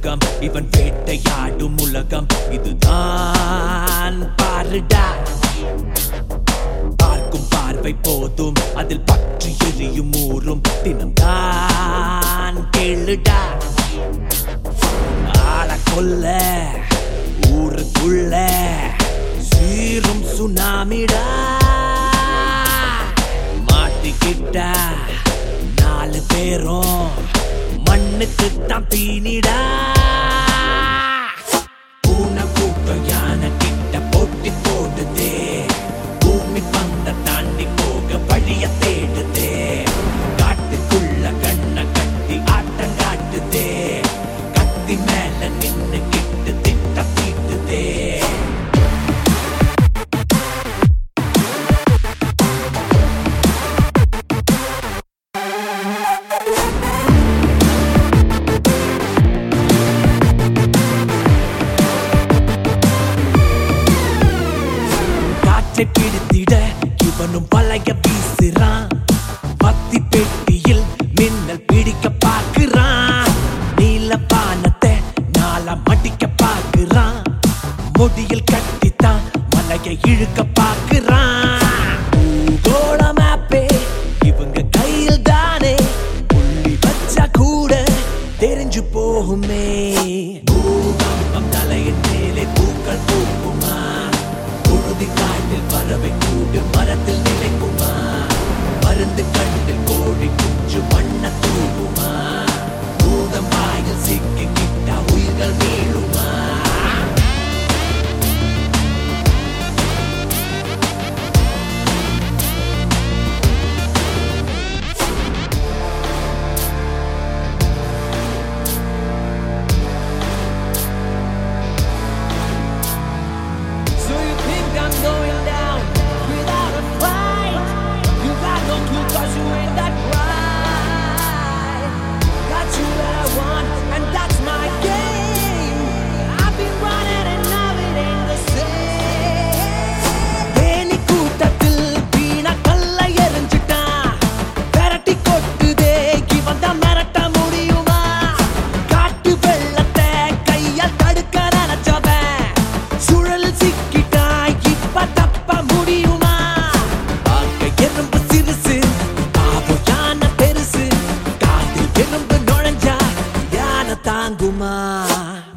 உலகம் இவன் வேட்டையாடும் உலகம் இதுதான் பாருடா பார்க்கும் பார்வை போதும் அதில் பற்றி எரியும் ஊறும் தினம்தான் கேளுடா ஆள கொல்ல ஊருக்குள்ள சீரும் சுனாமிடா மாட்டிக்கிட்டா நாலு பேரும் மண்ணுக்கு தான் தீனிடா பூனை கூட்டம் யானை கிட்ட போட்டி போடுதே பூமி பந்த தாண்டி போக வழிய தேடுதே காட்டுக்குள்ள கண்ண கட்டி ஆட்டம் காட்டுதே கத்தி மேல நின்னு கிட்டு திட்ட தீட்டுதே காற்றை பிடித்திட இவனும் பழைய வீசுறான் பத்தி பெட்டியில் மின்னல் பிடிக்க பார்க்கிறான் நீல பானத்தை நாளா மடிக்க பார்க்கிறான் முடியில் கட்டித்தான் மலையை இழுக்க பார்க்கிறான் பூகோள மேப்பே இவங்க கையில் தானே புள்ளி வச்சா கூட தெரிஞ்சு போகுமே பூகம்பம் தலையின் மேலே பூக்கள் பூக்குமா உறுதி காட்டில் பறவை கூடு மரத்தில் நிலைக்குமா மருந்து கண்ணில் கோழி குஞ்சு மண்ண தூவுமா பூதம் வாயில் சிக்கிக்கிட்டா உயிர்கள் மீளுமா So you think I'm going down without a fight? You got no clue 'cause you ain't that bright. Got you where I want, and that's my game. I've been running and now it ain't the same. Theni கூட்டத்தில் வீணா கல்லை எறிஞ்சிட்டான். விரட்டி கொட்டுதே, இவன் தான் மிரட்ட முடியுமா? காட்டு வெள்ளத்தை கையால் தடுக்க நினைச்சவன் சுழல் சிக்கிட்டா இப்ப தப்ப முடியுமா பார்க்க எறும்பு சிறுசு பாவம் யானை பெருசு காதில் எறும்பு நுழைஞ்சா யானை தாங்குமா